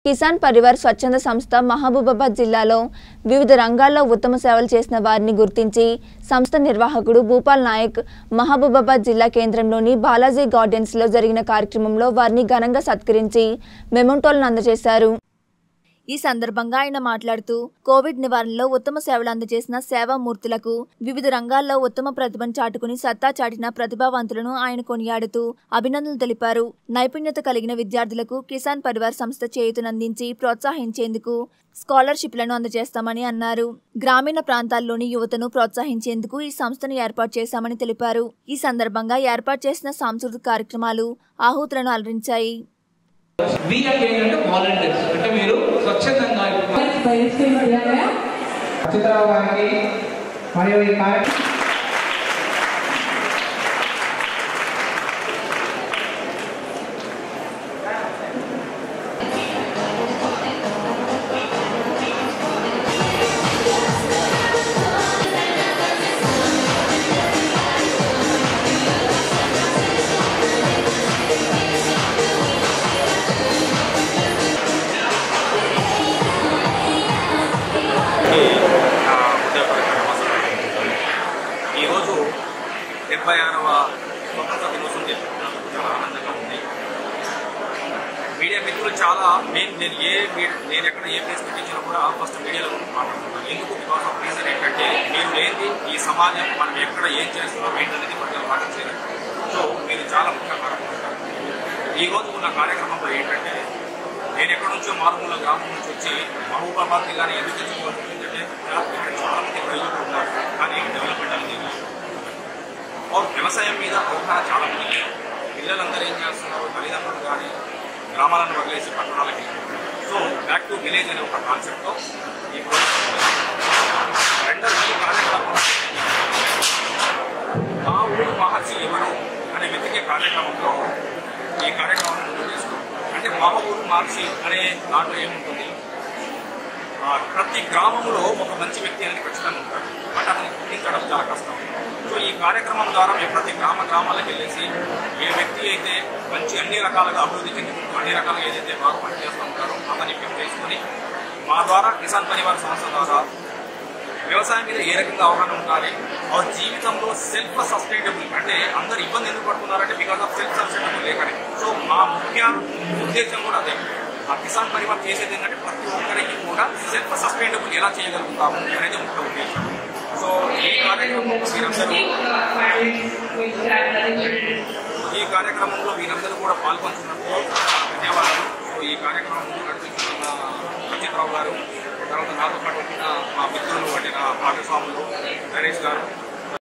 కిసాన్ పరివార్ స్వచ్ఛంద సంస్థ మహబూబాబాద్ జిల్లాలో వివిధ రంగాల్లో ఉత్తమ సేవలు చేసిన వారిని గుర్తించి సంస్థ నిర్వాహకుడు భూపాల్ నాయక్ మహబూబాబాద్ జిల్లా కేంద్రంలోని బాలాజీ గార్డెన్స్లో జరిగిన కార్యక్రమంలో వారిని ఘనంగా సత్కరించి మెమోంటోలను అందజేశారు ఈ సందర్భంగా ఆయన మాట్లాడుతూ కోవిడ్ నివారణలో ఉత్తమ సేవలు అందజేసిన సేవామూర్తులకు వివిధ రంగాల్లో ఉత్తమ ప్రతిభను చాటుకుని సత్తా చాటిన ప్రతిభావంతులను ఆయన కొనియాడుతూ అభినందనలు తెలిపారు నైపుణ్యత కలిగిన విద్యార్థులకు కిసాన్ పరివార్ సంస్థ చేయూతనందించి ప్రోత్సహించేందుకు స్కాలర్షిప్లను అందజేస్తామని అన్నారు గ్రామీణ ప్రాంతాల్లోని యువతను ప్రోత్సహించేందుకు ఈ సంస్థను ఏర్పాటు చేశామని తెలిపారు ఈ సందర్భంగా ఏర్పాటు చేసిన సాంస్కృతిక కార్యక్రమాలు ఆహూతులను అలరించాయి వి అంటే ఏంటంటే వాలంటీర్స్ అంటే మీరు స్వచ్ఛందంగా అచ్యుతరావు గారికి మరియు ఈ కార్యక్రమం నా హృదయపూర్వక నమస్కారం ఈరోజు డెబ్బై ఆరవ స్వతంత్ర దినోత్సవం జరుపుకున్నాం చాలా ఆనందంగా ఉంది మీడియా మిత్రులు చాలా నేను నేను ఏ మీ- నేను ఎక్కడ ఏ ప్లేస్ పెట్టించినా కూడా ఫస్ట్ మీడియాలో మాట్లాడుతున్నాను ఎందుకు బికాస్ ఆఫ్ రీజన్ ఏంటంటే మీరు లేని ఈ సమాజం మనం ఎక్కడ ఏం చేస్తున్నాం ఏంటనేది మనకి పాఠం చేయలేదు సో మీరు చాలా ముఖ్య కారణం ఉంటారు ఈ రోజు ఉన్న కార్యక్రమంలో ఏంటంటే నేను ఎక్కడి నుంచో మారుమూల గ్రామం నుంచి వచ్చి మహబూబాబాద్ జిల్లాని ఎందుకు తెచ్చుకోవాల్సి వచ్చిందంటే ఇక్కడ చాలా మంది రైతులు ఉన్నారు కానీ డెవలప్మెంట్ అనేది లేదు. और వ్యవసాయం మీద అవగాహన చాలా మంది లేదు. పిల్లలందరూ ఏం చేస్తున్నారు తల్లిదండ్రులు కానీ గ్రామాలను వదిలేసి పట్టణాలకి సో బ్యాక్ టు విలేజ్ అనే ఒక కాన్సెప్ట్తో ఈ ప్రోగ్రామ్ రెండవ ఈ కార్యక్రమం మా ఊరు మహర్షి ఎవరు అనే వెతికే కార్యక్రమంలో ఈ కార్యక్రమాన్ని ముందు తీసుకున్నాం అంటే మా ఊరు మహర్షి అనే దాంట్లో ఏముంటుంది ఆ, ప్రతి గ్రామంలో ఒక మంచి వ్యక్తి అనేది ఖచ్చితంగా ఉంటాడు బట్ అతను గుర్తించడం చాలా కష్టం సో ఈ కార్యక్రమం ద్వారా మేము ప్రతి గ్రామ గ్రామాలకు వెళ్ళేసి ఏ వ్యక్తి అయితే మంచి అన్ని రకాలుగా అభివృద్ధి చెందుకుంటూ అన్ని రకాలుగా ఏదైతే బాగా పనిచేస్తూ ఉంటారో అతన్ని పిక్ చేసుకొని మా ద్వారా కిసాన్ పరివార్ సంస్థ ద్వారా వ్యవసాయం మీద ఏ రకంగా అవగాహన ఉండాలి ఆ జీవితంలో సెల్ఫ్ సస్టైనబుల్ అంటే అందరు ఇబ్బంది ఎందుకు పడుతున్నారంటే బికాస్ ఆఫ్ సెల్ఫ్ సస్టైనబుల్ లేకనే సో మా ముఖ్య ఉద్దేశం కూడా అదే ఆ కిసాన్ పరివార్ చేసేది ఏంటంటే ప్రతి ఒక్కరికి కూడా సెల్ఫ్ సస్టైనబుల్ ఎలా చేయగలుగుతాము అనేది ముఖ్య ఉద్దేశం సో ఈ కార్యక్రమం మీరందరూ ఈ కార్యక్రమంలో మీరందరూ కూడా పాల్గొంటున్నందుకు ధన్యవాదాలు సో ఈ కార్యక్రమం నడిపిస్తున్న అజిత్ రావు గారు తర్వాత నాతో పాటు వచ్చిన మా మిత్రులు పట్టిన భాగస్వాములు నరేష్ గారు